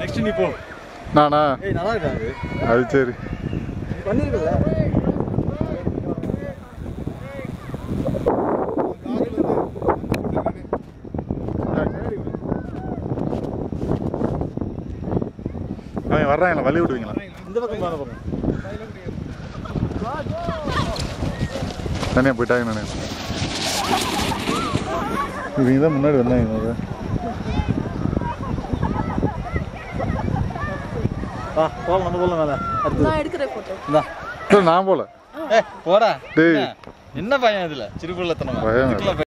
Next நீ போ நானா ஏய் நல்லா இருக்கா அது அது சரி பண்ணிருக்கல அவன் வர்றாங்களா வழி விடுவீங்களா இந்த பக்கம் போன பக்கம் தனியாக போயிட்டாங்க நானே இவங்க தான் முன்னாடி வந்தாங்க இவங்க. வா போகலாம் நம்ம போகலாம் மேலே அடுத்து நான் எடுக்கிறேன் போட்டோ இந்தா இல்ல, நான் போல ஏ போடா டேய். என்ன? என்ன பையன் இதுல சிறுபுள்ளத்தனமா பயம் இதுக்குள்ள